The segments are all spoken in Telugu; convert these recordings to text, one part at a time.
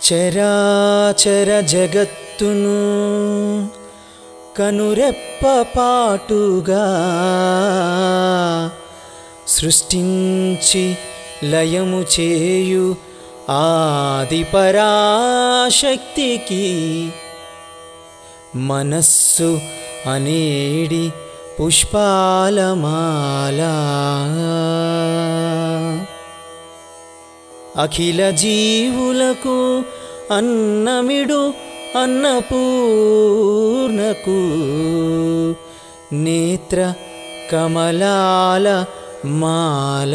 చరాచర జగత్తును కనురెప్ప పాటుగా సృష్టించి లయము చేయు ఆది పరాశక్తికి మనస్సు అనేడి పుష్పాలమాల అఖిల జీవులకు అన్నమిడు అన్నపూర్ణకు నేత్ర కమలాల మాల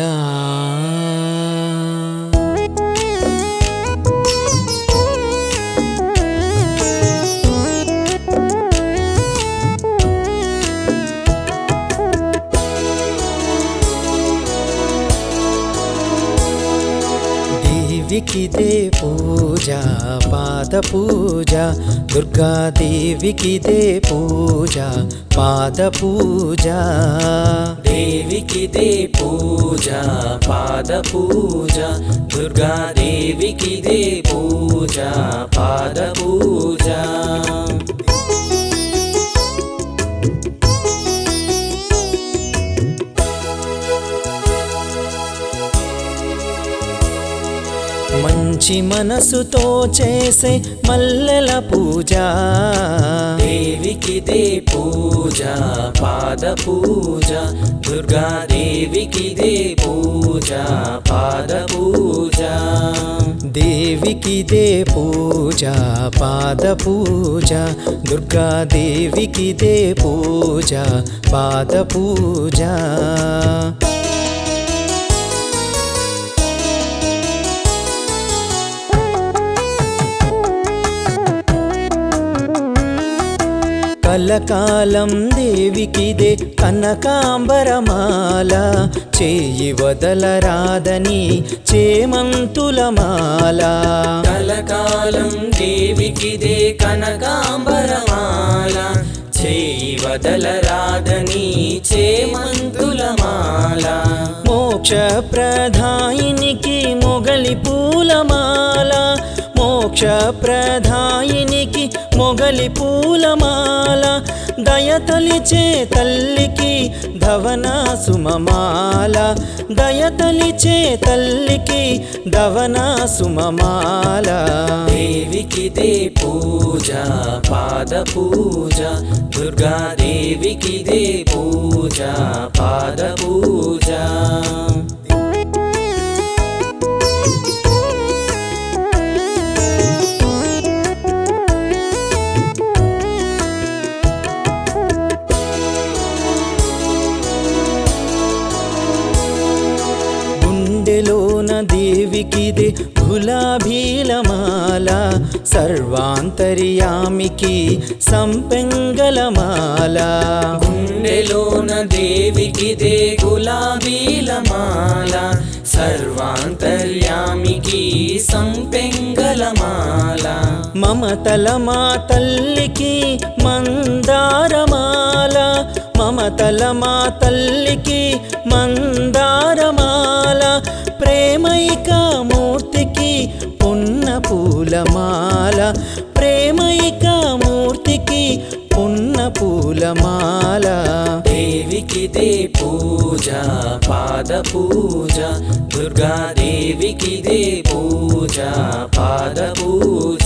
దేవికి దే పూజ పాద పూజ దుర్గాదేవికి దే పూజ పాద పూజ దేవికి దే పూజ పాద పూజ దుర్గా దేవికి దే పూజ పాద పూజ మంచి మనసుతో చేసే మల్లెల పూజ దేవికి దే పూజ పాద పూజ దుర్గా దేవికి దే పూజ పాద పూజ దేవికి దే పూజ పాద పూజ దుర్గాదేవికి దే పూజ పాద పూజ కలకాలం దేవికిదే కనకాంబరమాల చేయి వదలరాదని చేమంతుల మాల కలకాలం దేవికి దే కనకాంబరమాల చేయి వదలరాదని చేమంతుల మాల మోక్ష ప్రధాయినికి మొగలి పూలమాల మోక్ష ప్రధాయినికి మొగలి పూలమాల దయతలిచే తల్లికి ధవన సుమమాల దయతలిచే తల్లికి ధవన సుమమాల దేవికి దే పూజ పాద పూజ దుర్గా దేవికి దే పూజ పాద పూజ గుండెలోన దేవికిదే గులాబీలమాల సర్వాంతర్యామికి సంపెంగలమాల గుండెలోన దేవికి దే గులాబీల మాల సర్వాంతర్యామికి సంపెంగల మాల మమతల మా తల్లికి మందారమాల మమతల మా తల్లికి మందారమాల ప్రేమైక మూర్తికి పున్న పూలమాల ప్రేమైక మూర్తికి పున్న పూలమాల దేవికి దే పూజ పాద పూజ దుర్గా దేవికి దే పూజ పాద పూజ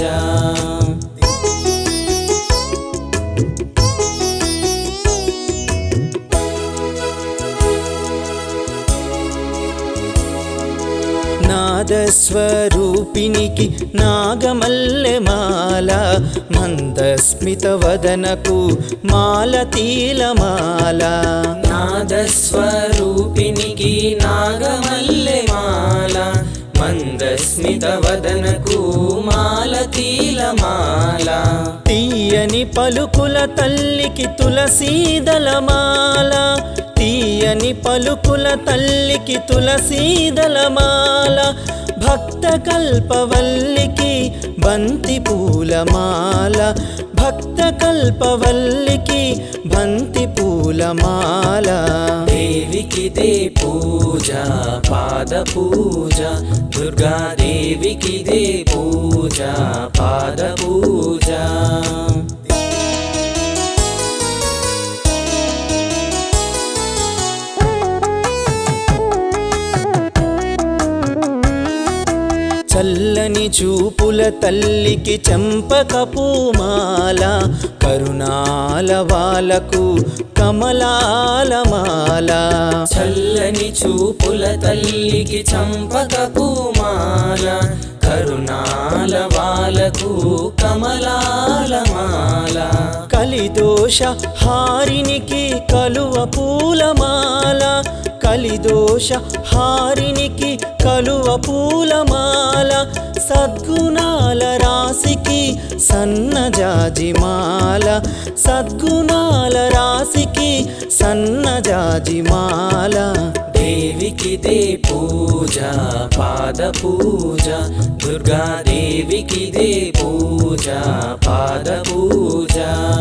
నాదస్వరూపినికి నాగమల్లెమాల మందస్మిత వదనకు మాలతీలమాల నాదస్వరూపినికి నాగమల్లె మాల మందస్మిత వదనకు మాలతీల మాల తీయని పలుకుల తల్లికి తులసీదలమాల తీయని పలుకుల తల్లికి తులసీదలమాల భక్త కల్పవల్లికి బంతి పూలమాల భక్త కల్పవల్లికి బంతి పూల పూలమాల దేవికి దే పూజ పాద పూజ దుర్గాదేవికి దే పూజ పాద పూజ చల్లని చూపుల తల్లికి చంపక పూమాల కరుణాల వాలకు కమలాల మాల చల్లని చూపుల తల్లికి చంపక పూమాల కరుణాల వాలకు కమలాల మాల కలిదోష హారినికి కలువ పూలమాల కలిదోష హారినికి కలువ పూలమాల సద్గుణాల రాశికి సన్నజాజిమాల సద్గుణాల రాశికి సన్నజాజిమాల దేవికి దే పూజ పాద పూజ దుర్గాదేవికి దే పూజ పాద పూజ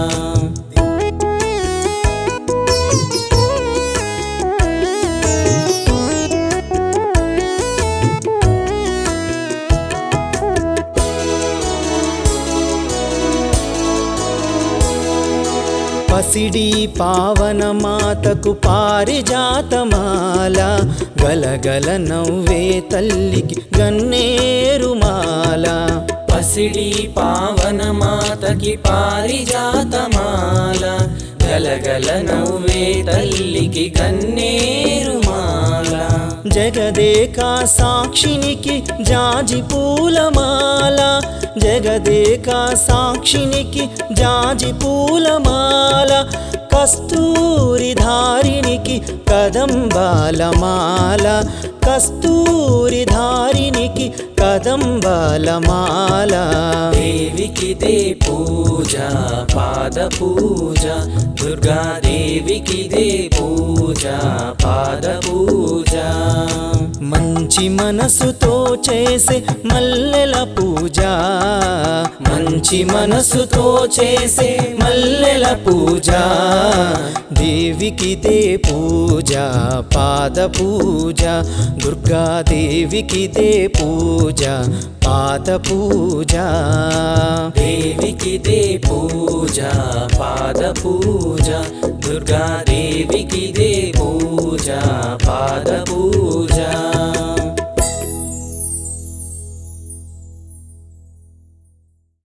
పసిడి పావన మాతకు పారిజాతమాల గలగల నవ్వే తల్లికి గన్నేరుమాల పసిడి పావన మాతకి పారిజాతమాల గలగల నవ్వే తల్లికి కన్నేరుమాల జగదేకా సాక్షినికి జాజి పూలమాల జగదేకా సాక్షినికి జాజి పూలమాల కస్తూరి ధారినికి కదంబాలమాల కస్తూరి ధారినికి కదంబాలమాల దేవికి దే పూజ పాద పూజ దుర్గాదేవికి దే పూజ పాద పూజ మంచి మనసుతో చేసే మల్లెల పూజ మంచి మనసుతో చేసే మల్లెల పూజ దేవికి దే పూజ పాద పూజ దుర్గాదేవికి దే పూజ పాద పూజ దేవికి దే పూజ పాద పూజ దుర్గాదేవికి దే పూజ పాద పూజ